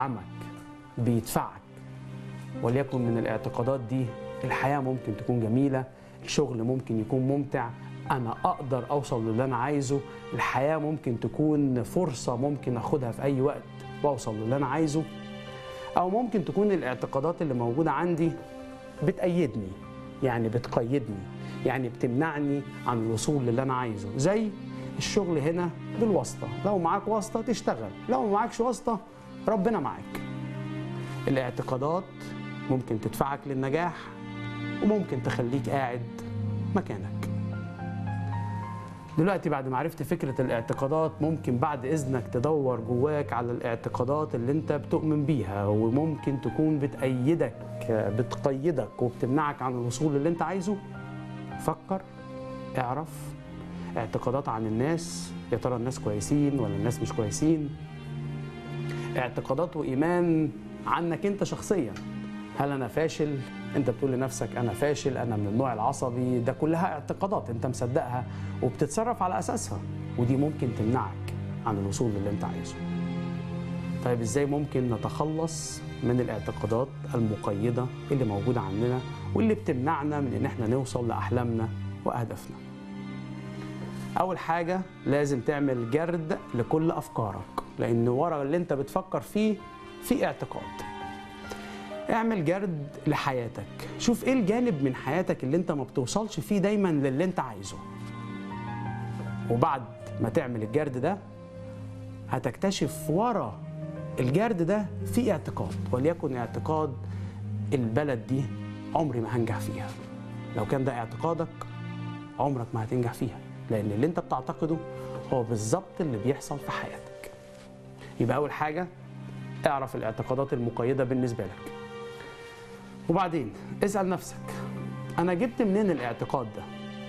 عمك بيدفعك وليكن من الاعتقادات دي الحياة ممكن تكون جميلة الشغل ممكن يكون ممتع أنا أقدر أوصل للي أنا عايزه الحياة ممكن تكون فرصة ممكن أخدها في أي وقت وأوصل للي أنا عايزه أو ممكن تكون الاعتقادات اللي موجودة عندي بتأيدني يعني بتقيدني يعني بتمنعني عن الوصول للي أنا عايزه زي الشغل هنا بالواسطة لو معاك واسطة تشتغل لو ما معاكش واسطة ربنا معاك الاعتقادات ممكن تدفعك للنجاح وممكن تخليك قاعد مكانك دلوقتي بعد ما عرفت فكرة الاعتقادات ممكن بعد إذنك تدور جواك على الاعتقادات اللي انت بتؤمن بيها وممكن تكون بتأيدك بتقيدك وبتمنعك عن الوصول اللي انت عايزه فكر اعرف اعتقادات عن الناس يا ترى الناس كويسين ولا الناس مش كويسين اعتقادات وإيمان عنك انت شخصيا هل انا فاشل انت بتقول لنفسك انا فاشل انا من النوع العصبي ده كلها اعتقادات انت مصدقها وبتتصرف على اساسها ودي ممكن تمنعك عن الوصول للي انت عايزه طيب ازاي ممكن نتخلص من الاعتقادات المقيده اللي موجوده عندنا واللي بتمنعنا من ان احنا نوصل لاحلامنا واهدافنا اول حاجه لازم تعمل جرد لكل افكارك لان ورا اللي انت بتفكر فيه في اعتقاد اعمل جرد لحياتك شوف ايه الجانب من حياتك اللي انت ما بتوصلش فيه دايما للي انت عايزه وبعد ما تعمل الجرد ده هتكتشف ورا الجرد ده في اعتقاد وليكن اعتقاد البلد دي عمري ما هنجح فيها لو كان ده اعتقادك عمرك ما هتنجح فيها لان اللي انت بتعتقده هو بالظبط اللي بيحصل في حياتك يبقى اول حاجه اعرف الاعتقادات المقيده بالنسبه لك وبعدين اسال نفسك انا جبت منين الاعتقاد ده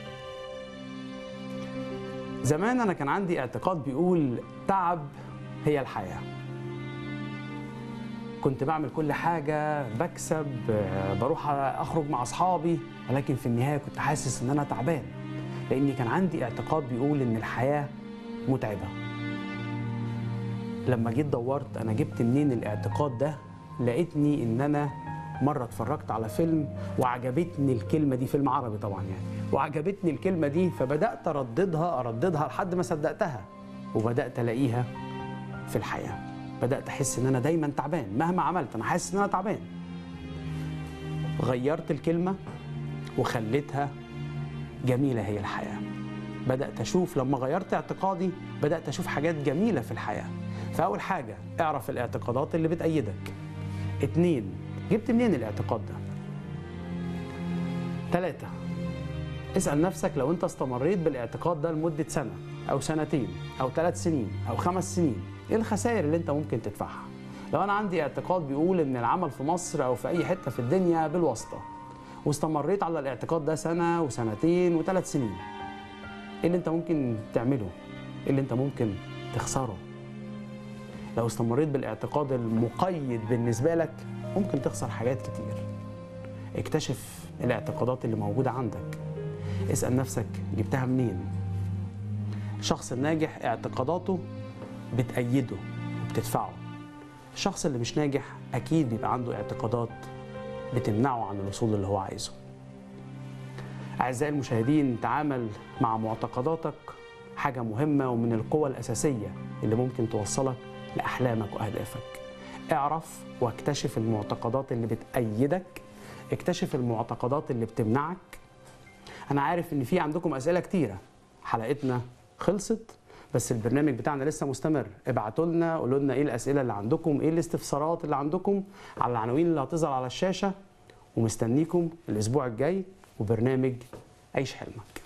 زمان انا كان عندي اعتقاد بيقول تعب هي الحياه كنت بعمل كل حاجه بكسب بروح اخرج مع اصحابي ولكن في النهايه كنت حاسس ان انا تعبان لاني كان عندي اعتقاد بيقول ان الحياه متعبه لما جيت دورت انا جبت منين الاعتقاد ده لقيتني ان انا مره اتفرجت على فيلم وعجبتني الكلمه دي فيلم عربي طبعا يعني وعجبتني الكلمه دي فبدات ارددها ارددها لحد ما صدقتها وبدات الاقيها في الحياه بدات احس ان انا دايما تعبان مهما عملت انا حاسس ان انا تعبان غيرت الكلمه وخليتها جميله هي الحياه بدات اشوف لما غيرت اعتقادي بدات اشوف حاجات جميله في الحياه فاول حاجه اعرف الاعتقادات اللي بتأيدك اتنين جبت منين الاعتقاد ده ثلاثة اسأل نفسك لو انت استمريت بالاعتقاد ده لمدة سنة أو سنتين أو ثلاث سنين أو خمس سنين ايه الخسائر اللي انت ممكن تدفعها لو انا عندي اعتقاد بيقول ان العمل في مصر او في اي حته في الدنيا بالواسطه واستمريت على الاعتقاد ده سنه وسنتين وثلاث سنين ايه اللي انت ممكن تعمله ايه اللي انت ممكن تخسره لو استمريت بالاعتقاد المقيد بالنسبه لك ممكن تخسر حاجات كتير اكتشف الاعتقادات اللي موجوده عندك اسال نفسك جبتها منين الشخص الناجح اعتقاداته بتأيده وبتدفعه الشخص اللي مش ناجح أكيد بيبقى عنده اعتقادات بتمنعه عن الوصول اللي هو عايزه أعزائي المشاهدين تعامل مع معتقداتك حاجة مهمة ومن القوى الأساسية اللي ممكن توصلك لأحلامك وأهدافك اعرف واكتشف المعتقدات اللي بتأيدك اكتشف المعتقدات اللي بتمنعك أنا عارف إن في عندكم أسئلة كتيرة حلقتنا خلصت بس البرنامج بتاعنا لسه مستمر ابعتوا لنا قولوا لنا ايه الاسئله اللي عندكم ايه الاستفسارات اللي عندكم على العناوين اللي هتظهر على الشاشه ومستنيكم الاسبوع الجاي وبرنامج عيش حلمك